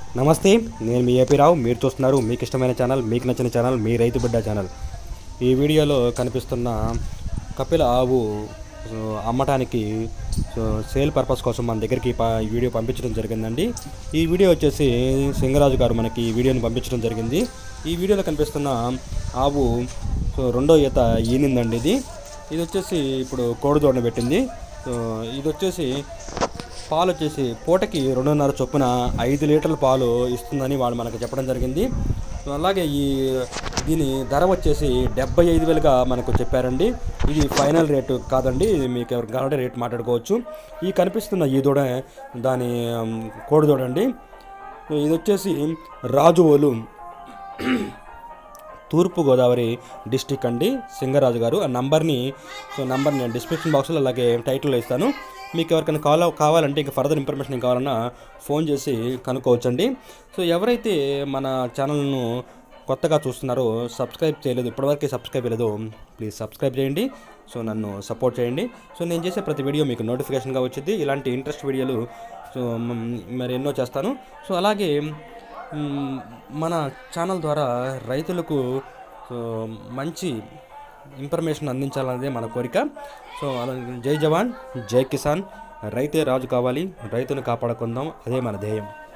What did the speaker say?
నమస్తే నేను మీ ఏపీ రావు మీరు చూస్తున్నారు మీకు ఇష్టమైన ఛానల్ మీకు నచ్చిన ఛానల్ మీ రైతు బిడ్డ ఛానల్ ఈ వీడియోలో కనిపిస్తున్న కపిల ఆవు సో, అమ్మటానికి సో, సేల్ పర్పస్ కోసం మన దగ్గరికి ప- ఈ వీడియో పంపించడం జరిగిందండి ఈ వీడియో వచ్చేసి సింగరాజు గారు మనకి ఈ వీడియోని పంపించడం జరిగింది ఈ వీడియోలో కనిపిస్తున్న ఆవు సో రెండో ఈత ఈనిందండి ఇది ఇది వచ్చేసి ఇప్పుడు కోడిదోడన పెట్టింది సో ఇది వచ్చేసి పాలు వచ్చేసి పూటకి రెండున్నర చొప్పున ఐదు లీటర్ల పాలు ఇస్తుందని వాళ్ళు మనకు చెప్పడం జరిగింది సో అలాగే ఈ దీని ధర వచ్చేసి డెబ్బై ఐదు వేలుగా మనకు చెప్పారండి ఇది ఫైనల్ రేటు కాదండి ఇది మీకు ఎవరికి కావాలంటే రేట్ మాట్లాడుకోవచ్చు ఈ కనిపిస్తున్న ఈ దూడ దాని ఉమ్, కోడి దూడ అండి ఇది వచ్చేసి రాజువోలు తూర్పుగోదావరి డిస్టిక్ అండి సింగరాజు గారు ఆ నంబర్ని సో నంబర్ నేను డిస్క్రిప్షన్ బాక్స్లో అలాగే టైటిల్లో ఇస్తాను మీకు ఎవరికైనా కాల్ కావాలంటే ఇంకా ఫర్దర్ ఇన్ఫర్మేషన్ ఏం కావాలన్నా ఫోన్ చేసి కనుక్కోవచ్చండి సో ఎవరైతే మన ఛానల్ను కొత్తగా చూస్తున్నారో సబ్స్క్రైబ్ చేయలేదు ఇప్పటివరకు సబ్స్క్రైబ్ చేయలేదు ప్లీజ్ సబ్స్క్రైబ్ చేయండి సో నన్ను సపోర్ట్ చేయండి సో నేను చేసే ప్రతి వీడియో మీకు నోటిఫికేషన్గా వచ్చింది ఇలాంటి ఇంట్రెస్ట్ వీడియోలు సో మ్, మరి ఎన్నో చేస్తాను సో అలాగే మ్, మన ఛానల్ ద్వారా రైతులకు సో మంచి ఇన్ఫర్మేషన్ అందించాలన్నదే మన కోరిక సో అలా జై జవాన్ జై కిసాన్ రైతే రాజు కావాలి రైతును కాపాడుకుందాం అదే మన ధ్యేయం